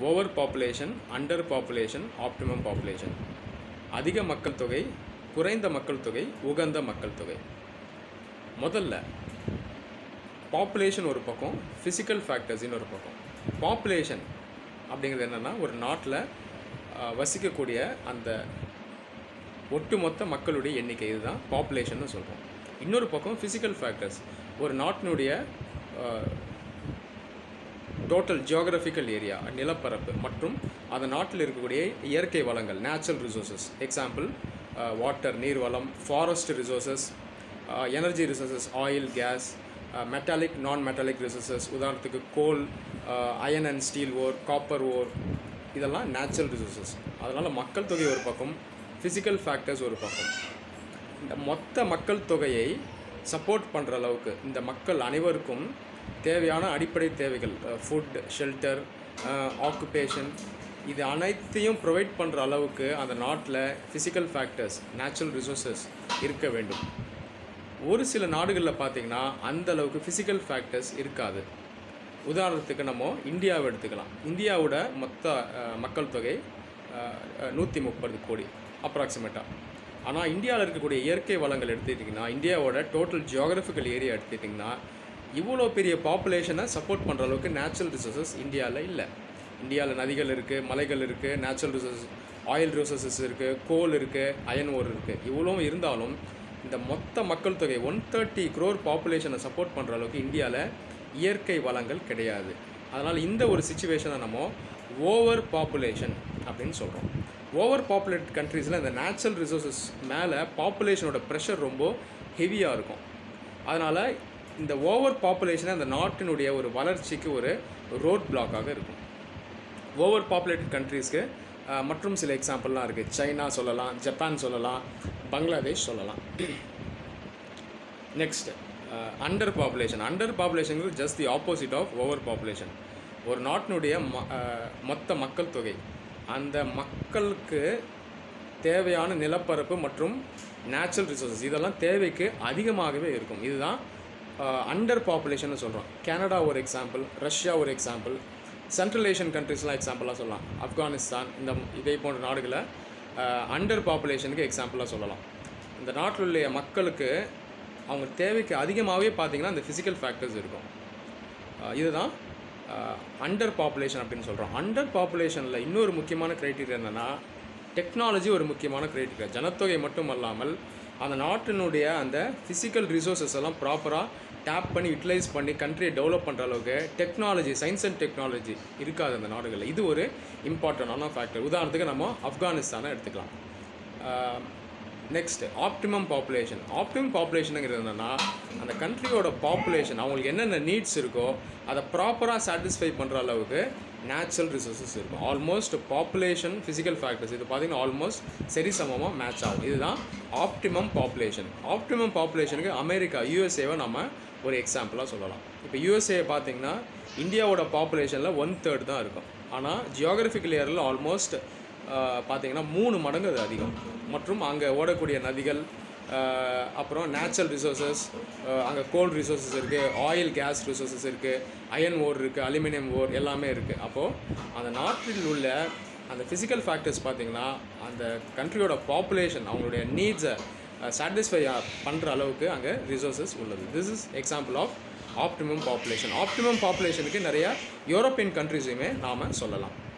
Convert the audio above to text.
over population under population optimum population அதிக மக்கள் தொகை குறைந்த மக்கள் தொகை உகந்த மக்கள் தொகை முதல்ல பாப்புலேஷன் ஒரு பக்கம் ஃபிசிக்கல் ஃபேக்டர்ஸ் இன்னொரு பக்கம் பாப்புலேஷன் அப்படிங்கிறது என்னென்னா ஒரு நாட்டில் வசிக்கக்கூடிய அந்த ஒட்டுமொத்த மக்களுடைய எண்ணிக்கை இதுதான் பாப்புலேஷன்னு சொல்கிறோம் இன்னொரு பக்கம் ஃபிசிக்கல் ஃபேக்டர்ஸ் ஒரு நாட்டினுடைய டோட்டல் ஜியோகிராஃபிக்கல் ஏரியா நிலப்பரப்பு மற்றும் அந்த நாட்டில் இருக்கக்கூடிய இயற்கை வளங்கள் நேச்சுரல் ரிசோர்சஸ் எக்ஸாம்பிள் வாட்டர் நீர் வளம் forest resources energy resources oil gas metallic non metallic resources உதாரணத்துக்கு coal iron and steel ore copper ore இதெல்லாம் நேச்சுரல் ரிசோர்சஸ் அதனால் மக்கள் தொகை ஒரு பக்கம் ஃபிசிக்கல் ஃபேக்டர்ஸ் ஒரு பக்கம் இந்த மொத்த மக்கள் தொகையை சப்போர்ட் பண்ணுற அளவுக்கு இந்த மக்கள் அனைவருக்கும் தேவையான அடிப்படை தேவைகள் ஃபுட் ஷெல்டர் ஆக்குபேஷன் இது அனைத்தையும் ப்ரொவைட் பண்ணுற அளவுக்கு அந்த நாட்டில் ஃபிசிக்கல் ஃபேக்டர்ஸ் நேச்சுரல் ரிசோர்சஸ் இருக்க வேண்டும் ஒரு சில நாடுகளில் பார்த்திங்கன்னா அந்த அளவுக்கு ஃபிசிக்கல் ஃபேக்டர்ஸ் இருக்காது உதாரணத்துக்கு நம்ம இந்தியாவை எடுத்துக்கலாம் இந்தியாவோட மொத்த அஹ், மக்கள் தொகை நூற்றி முப்பது கோடி அப்ராக்சிமேட்டாக ஆனால் இந்தியாவில் இருக்கக்கூடிய இயற்கை வளங்கள் எடுத்துக்கிட்டிங்கன்னா இந்தியாவோட டோட்டல் ஜியோகிராஃபிக்கல் ஏரியா எடுத்துக்கிட்டிங்கன்னா இவ்வளோ பெரிய பாப்புலேஷனை சப்போர்ட் பண்ணுற அளவுக்கு நேச்சுரல் ரிசோர்சஸ் இந்தியாவில் இல்லை இந்தியாவில் நதிகள் இருக்குது மலைகள் இருக்குது நேச்சுரல் ரிசோர்சஸ் ஆயில் ரிசோர்சஸ் இருக்குது கோல் இருக்குது அயன் ஓர் இருக்குது இவ்வளோ இருந்தாலும் இந்த மொத்த மக்கள் தொகை ஒன் தேர்ட்டி க்ரோர் பாப்புலேஷனை சப்போர்ட் பண்ணுற அளவுக்கு இந்தியாவில் இயற்கை வளங்கள் கிடையாது அதனால் இந்த ஒரு சுச்சுவேஷனை நம்ம ஓவர் பாப்புலேஷன் அப்படின்னு சொல்கிறோம் ஓவர் பாப்புலேட் கண்ட்ரீஸில் இந்த நேச்சுரல் ரிசோர்சஸ் மேலே பாப்புலேஷனோட ப்ரெஷர் ரொம்ப ஹெவியாக இருக்கும் அதனால் இந்த ஓவர் பாப்புலேஷனை அந்த நாட்டினுடைய ஒரு வளர்ச்சிக்கு ஒரு ரோட் பிளாக்காக இருக்கும் ஓவர் பாப்புலேட்டட் கண்ட்ரீஸ்க்கு மற்றும் சில எக்ஸாம்பிள்லாம் இருக்குது சைனா சொல்லலாம் ஜப்பான் சொல்லலாம் பங்களாதேஷ் சொல்லலாம் நெக்ஸ்ட் அண்டர் பாப்புலேஷன் அண்டர் பாப்புலேஷனுக்கு just the opposite of over population ஒரு நாட்டினுடைய ம அஹ், மொத்த மக்கள் தொகை அந்த மக்களுக்கு தேவையான நிலப்பரப்பு மற்றும் நேச்சுரல் ரிசோர்சஸ் இதெல்லாம் தேவைக்கு அதிகமாகவே இருக்கும் இதுதான் அண்டர் பாப்புலேஷன் சொல்கிறோம் கனடா ஒரு எக்ஸாம்பிள் ரஷ்யா ஒரு எக்ஸாம்பிள் சென்ட்ரல் ஏஷியன் கண்ட்ரிஸ்லாம் எக்ஸாம்பிளாக சொல்லலாம் ஆப்கானிஸ்தான் இந்த இதே போன்ற நாடுகளை அண்டர் பாப்புலேஷனுக்கு எக்ஸாம்பிளாக சொல்லலாம் இந்த நாட்டில் உள்ள மக்களுக்கு அவங்க தேவைக்கு அதிகமாகவே பார்த்தீங்கன்னா இந்த ஃபிசிக்கல் ஃபேக்டர்ஸ் இருக்கும் அஹ் இதுதான் அண்டர் பாப்புலேஷன் அப்படின்னு சொல்கிறோம் அண்டர் பாப்புலேஷனில் இன்னொரு முக்கியமான க்ரைட்டீரியா என்னென்னா டெக்னாலஜி ஒரு முக்கியமான க்ரைட்டீரியா ஜனத்தொகை மட்டும் அல்லாமல் அந்த நாட்டினுடைய அந்த ஃபிசிக்கல் ரிசோர்ஸஸ் எல்லாம் ப்ராப்பராக டேப் பண்ணி யூட்டிலைஸ் பண்ணி கண்ட்ரியை டெவலப் பண்ணுற அளவுக்கு டெக்னாலஜி சயின்ஸ் அண்ட் டெக்னாலஜி இருக்காது அந்த நாடுகளில் இது ஒரு இம்பார்ட்டண்டான ஃபேக்டர் உதாரணத்துக்கு நம்ம ஆப்கானிஸ்தானை எடுத்துக்கலாம் நெக்ஸ்ட் ஆப்டிமம் பாப்புலேஷன் ஆப்டிமம் பாப்புலேஷனுங்கிறது என்னென்னா அந்த கண்ட்ரியோட பாப்புலேஷன் அவங்களுக்கு என்னென்ன நீட்ஸ் இருக்கோ அதை ப்ராப்பராக சாட்டிஸ்ஃபை பண்ணுற அளவுக்கு நேச்சுரல் ரிசோர்ஸஸ் இருக்கும் ஆல்மோஸ்ட் பாப்புலேஷன் ஃபிசிக்கல் ஃபேக்டர்ஸ் இது பார்த்திங்கன்னா ஆல்மோஸ்ட் சரிசமமாக மேட்ச் ஆகும் இதுதான் ஆப்டிமம் பாப்புலேஷன் ஆப்டிமம் பாப்புலேஷனுக்கு அமெரிக்கா யூஎஸ்ஏவை நம்ம ஒரு எக்ஸாம்பிளாக சொல்லலாம் இப்போ யூஎஸ்ஏ பார்த்தீங்கன்னா இந்தியாவோட பாப்புலேஷனில் ஒன் தேர்ட் தான் இருக்கும் ஆனால் ஜியோகிராஃபிக்கல் ஏரியாவில் ஆல்மோஸ்ட் பார்த்தீங்கன்னா மூணு மடங்கு அது அதிகம் மற்றும் அங்கே ஓடக்கூடிய நதிகள் ஆஹ் அப்புறம் நேச்சுரல் ரிசோர்சஸ் அங்கே கோல் ரிசோர்சஸ் இருக்குது ஆயில் கேஸ் ரிசோர்சஸ் இருக்குது அயன் ஓர் இருக்குது அலுமினியம் ஓர் எல்லாமே இருக்குது அப்போது அந்த நாட்டில் உள்ள அந்த ஃபிசிக்கல் ஃபேக்டர்ஸ் பார்த்தீங்கன்னா அந்த கண்ட்ரியோட பாப்புலேஷன் அவங்களுடைய நீட்ஸை சாட்டிஸ்ஃபை பண்ணுற அளவுக்கு அங்கே ரிசோர்சஸ் உள்ளது this is example of optimum population optimum பாப்புலேஷனுக்கு நிறைய யூரோப்பியன் கண்ட்ரிஸையுமே நாம் சொல்லலாம்